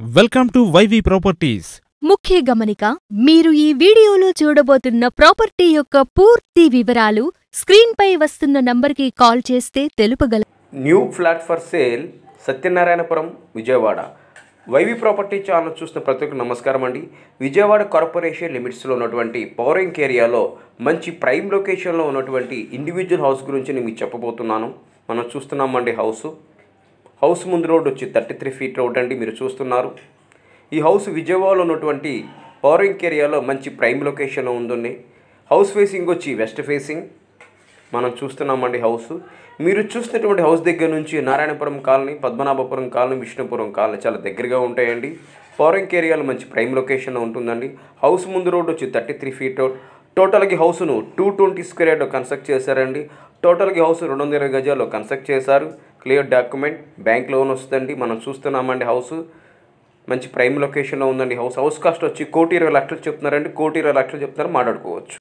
welcome to YV properties ముఖ్య గమనిక మీరు ఈ వీడియోలో చూడబోతున్న ప్రాపర్టీ యొక్క పూర్తి వివరాలు స్క్రీన్పై వస్తున్న నంబర్కి కాల్ చేస్తే తెలుపగల new flat for sale Satyanarayanapuram Vijayawada YV property channel చూస్తున్న ప్రతి ఒక్కరికి నమస్కారం అండి విజయవాడ కార్పొరేషన్ లిమిట్స్లో ఉన్నటువంటి పవరింగ్ ఏరియాలో మంచి ప్రైమ్ లొకేషన్లో ఉన్నటువంటి ఇండివిజువల్ హౌస్ గురించి నేను మీకు చెప్పబోతున్నాను మనం చూస్తున్నామండి హౌస్ హౌస్ ముందు రోడ్ వచ్చి థర్టీ త్రీ ఫీట్ రోడ్ అండి మీరు చూస్తున్నారు ఈ హౌస్ విజయవాడలో ఉన్నటువంటి పవరింగ్ ఏరియాలో మంచి ప్రైమ్ లొకేషన్లో ఉందండి హౌస్ ఫేసింగ్ వచ్చి వెస్ట్ ఫేసింగ్ మనం చూస్తున్నామండి హౌస్ మీరు చూస్తున్నటువంటి హౌస్ దగ్గర నుంచి Narayanapuram colony Padmanabhapuram colony Vishnupuram colony చాలా దగ్గరగా ఉంటాయండి పవరింగ్ ఏరియాలో మంచి ప్రైమ్ లొకేషన్లో ఉంటుందండి హౌస్ ముందు రోడ్ వచ్చి థర్టీ త్రీ ఫీట్ రోడ్ టోటల్గా హౌస్ను టూ ట్వంటీ స్క్వేర్ యార్డ్లో కన్స్ట్రక్ట్ చేశారండి టోటల్గా హౌస్ రెండు వందల ఇరవై గజాల్లో కన్స్ట్రక్ట్ చేశారు క్లియర్ డాక్యుమెంట్ బ్యాంక్ లోన్ వస్తుందండి మనం చూస్తున్నామండి హౌస్ మంచి ప్రైమ్ లొకేషన్లో ఉందండి హౌస్ హౌస్ కాస్ట్ వచ్చి కోటి ఇరవై లక్షలు చెప్తున్నారండి కోటి ఇరవై లక్షలు చెప్తున్నారు మాట్లాడుకోవచ్చు